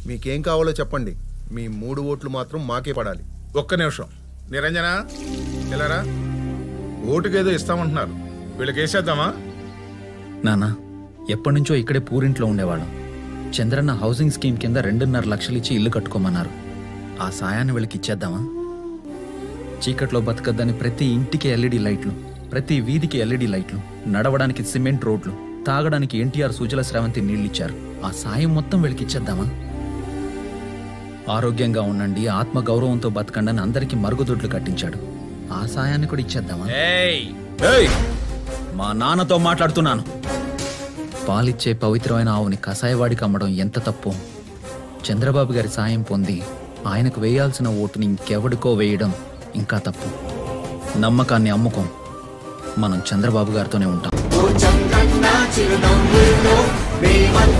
మీకేం కావాలో చెప్పండి మీ మూడు ఓట్లు మాత్రం మాకే పడాలి ఒక్క నిమిషం నిరంజన ఇలారా ఓటుకేదో ఇస్తామంటున్నారు వీళ్ళకి వేసేద్దామా నాన్న ఎప్పటి నుంచో ఇక్కడే పూరింట్లో ఉండేవాళ్ళం చంద్రన్న హౌసింగ్ స్కీమ్ కింద రెండున్నర లక్షలు ఇచ్చి ఇల్లు కట్టుకోమన్నారు ఆ సాయాన్ని వీళ్ళకి ఇచ్చేద్దామా చీకట్లో బతకద్దని ప్రతి ఇంటికి ఎల్ఈడి లైట్లు ప్రతి వీధికి ఎల్ఈడి లైట్లు నడవడానికి సిమెంట్ రోడ్లు తాగడానికి ఎన్టీఆర్ సుజల స్రవంతి నీళ్ళిచ్చారు ఆ సాయం మొత్తం వీళ్ళకి ఇచ్చేద్దామా ఆరోగ్యంగా ఉండండి ఆత్మ గౌరవంతో బతకండి అని అందరికీ మరుగుదొడ్లు కట్టించాడు ఆ సాయాన్ని కూడా ఇచ్చేద్దామా ఏయ్! మా నాన్నతో మాట్లాడుతున్నాను పాలిచ్చే పవిత్రమైన ఆవుని కషాయవాడికి అమ్మడం ఎంత తప్పు చంద్రబాబు గారి సాయం పొంది ఆయనకు వేయాల్సిన ఓటుని ఇంకెవడికో వేయడం ఇంకా తప్పు నమ్మకాన్ని అమ్ముకోం మనం చంద్రబాబు గారితోనే ఉంటాం ఓ చంద్రన్న చిరునవ్వుల్లో మేమన్న